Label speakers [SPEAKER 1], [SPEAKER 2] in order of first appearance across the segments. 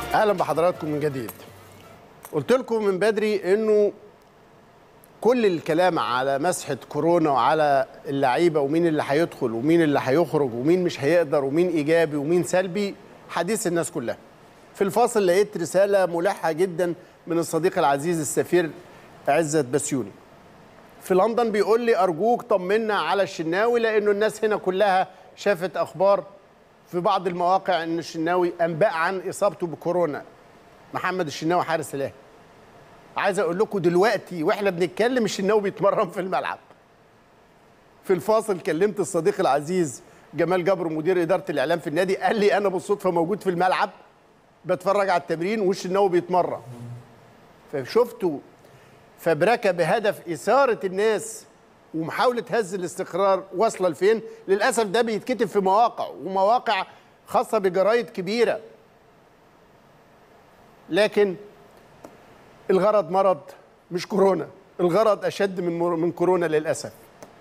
[SPEAKER 1] اهلا بحضراتكم من جديد قلت لكم من بدري انه كل الكلام على مسحه كورونا وعلى اللعيبه ومين اللي هيدخل ومين اللي هيخرج ومين مش هيقدر ومين ايجابي ومين سلبي حديث الناس كلها في الفاصل لقيت رساله ملحه جدا من الصديق العزيز السفير عزت بسيوني في لندن بيقول لي ارجوك طمنا على الشناوي لانه الناس هنا كلها شافت اخبار في بعض المواقع ان الشناوي انباء عن اصابته بكورونا محمد الشناوي حارس الاهلي عايز اقول لكم دلوقتي واحنا بنتكلم الشناوي بيتمرن في الملعب في الفاصل كلمت الصديق العزيز جمال جبر مدير اداره الاعلام في النادي قال لي انا بالصدفه موجود في الملعب بتفرج على التمرين والشناوي بيتمرن فشفتوا فبركه بهدف اثاره الناس ومحاوله هز الاستقرار واصله لفين للاسف ده بيتكتب في مواقع ومواقع خاصه بجرايد كبيره لكن الغرض مرض مش كورونا الغرض اشد من من كورونا للاسف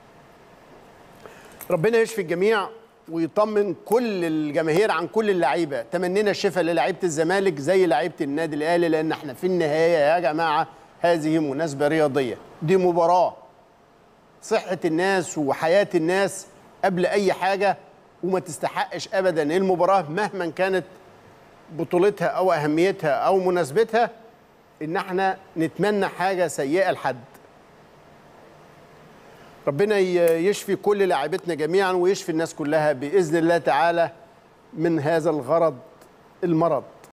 [SPEAKER 1] ربنا يشفي الجميع ويطمن كل الجماهير عن كل اللعيبه تمنينا الشفاء للعيبه الزمالك زي لعيبه النادي الاهلي لان احنا في النهايه يا جماعه هذه مناسبه رياضيه دي مباراه صحه الناس وحياه الناس قبل اي حاجه وما تستحقش ابدا المباراه مهما كانت بطولتها او اهميتها او مناسبتها ان احنا نتمنى حاجه سيئه لحد ربنا يشفي كل لاعبتنا جميعا ويشفي الناس كلها باذن الله تعالى من هذا الغرض المرض